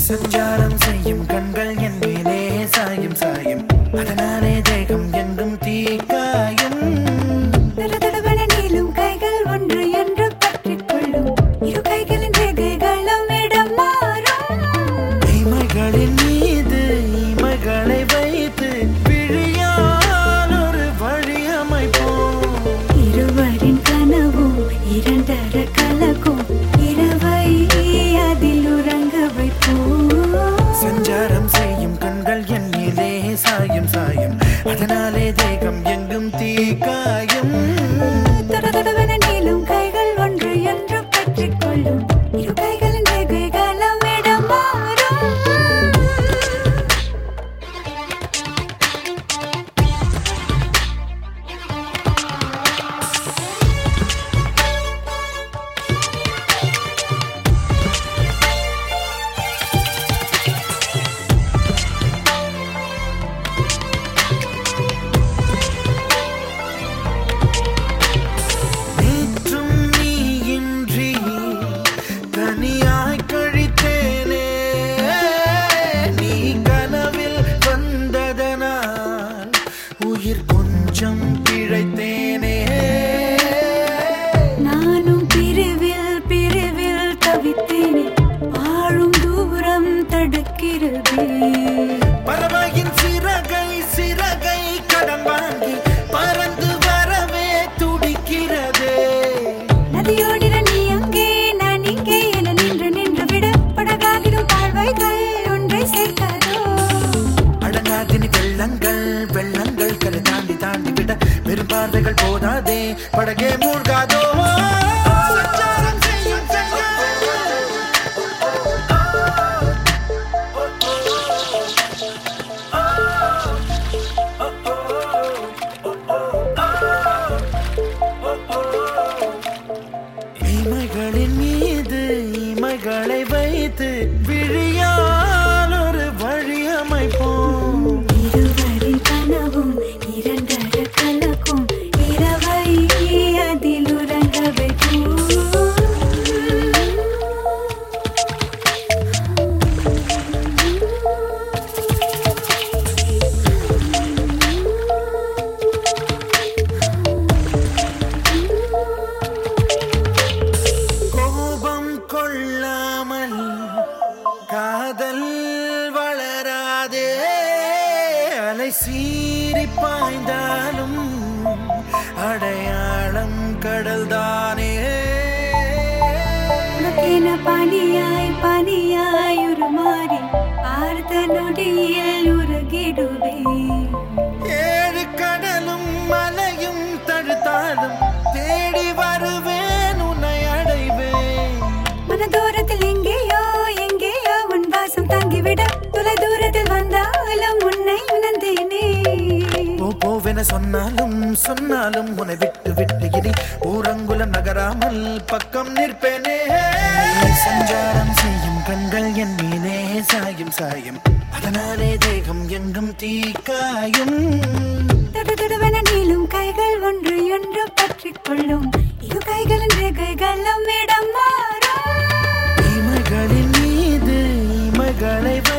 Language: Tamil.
சஞ்சாரம் செய்யும் கண்கள் என் மேலே சாயும் சாயும் அதனாலே தேகம் எங்கும் தீக்காயும் தடதடவென நீளும் கைகள் ஒன்று என்று பற்றிக் கொள்ளும் இரு கைகளின் ரேகைகளும் இடம் மாறும் இமைகளின் மீது இமைகளை வைத்து விழியால் ஒரு வழி அமைப்போம் இருவரின் கனவும் இரண்டர கலக்கும் இரவை அதில் உறங்க வைப்போம் சஞ்சாரம் செய்யும் கண்கள் என் மேலே சாயும் சாயும் அதனாலே தேகம் எங்கும் தீக்காயும் தடதடவென நீளும் கைகள் ஒன்று என்று பற்றிக் கொள்ளும் இரு கைகளின் ரேகைகளும் இடம் மாறும் நேற்றும் நீயின்றி தனியாய் கழித்தேனே நீ கனவில் வந்ததனால் உயிர் கொஞ்சம் பிழைத்தேனே நானும் பிரிவில் பிரிவில் தவித்தேனே வாழும் தூரம் தடுக்கிறது பறவையின் சிறகை சிறகை கடன் வாங்கி பறந்து வரவே துடிக்கிறதே நதியோடிட நீ அங்கே நான் இங்கே என நின்று நின்று விட படகாகிடும் பார்வைகள் ஒன்றை சேர்க்காதோ அடங்காதினி வெள்ளங்கள் வெள்ளங்கள் கரை தாண்டி தாண்டி விட வெறும் பார்வைகள் போதாதே படகே மூழ்காதோ சஞ்சாரம் செய்யும் கண்கள். இமைகளின் மீது இமைகளை வைத்து விழியால் ஒரு வழி அமைப்போம் இருவரின் கனவும் இரண்டர கலக்கும் இரவை அதில் உறங்க வைக்கும் கோபம் கொள்ளாமல் காதல் வளராதே அலை சீறி பாய்ந்தாலும் அடையாளம் கடல்தானே உனக்கென பனியாய் பனியாய் உருமாறி பார்த்த நொடியில் உருகிடுவேன் ஏழு கடலும் மலையும் தடுத்தாலும் தேடி வருவேன் உன்னை அடைவேன் மனதூரத்தில் எங்கேயோ எங்கேயோ உன் வாசம் தங்கிவிட தொலை தூரத்தில் வந்தாலும் உன்னை உணர்ந்தேனே போ போவென சொன்னாலும் சொன்னாலும் உன்னை விட்டு விட்டு இனி ஊரங்குலம் நகராமல் பக்கம் நிற்பேனே சஞ்சாரம் செய்யும் கண்கள் என் மீனே சாயும் சாயும் அதனாலே தேகம் எங்கும் தீக்காயும் தடதடவென நீளும் கைகள் ஒன்று ஒன்று பற்றிக் கொள்ளும் இரு கைகளின் ரேகைகளும் இடம் மாறும் இமைகளின் மீது இமைகளை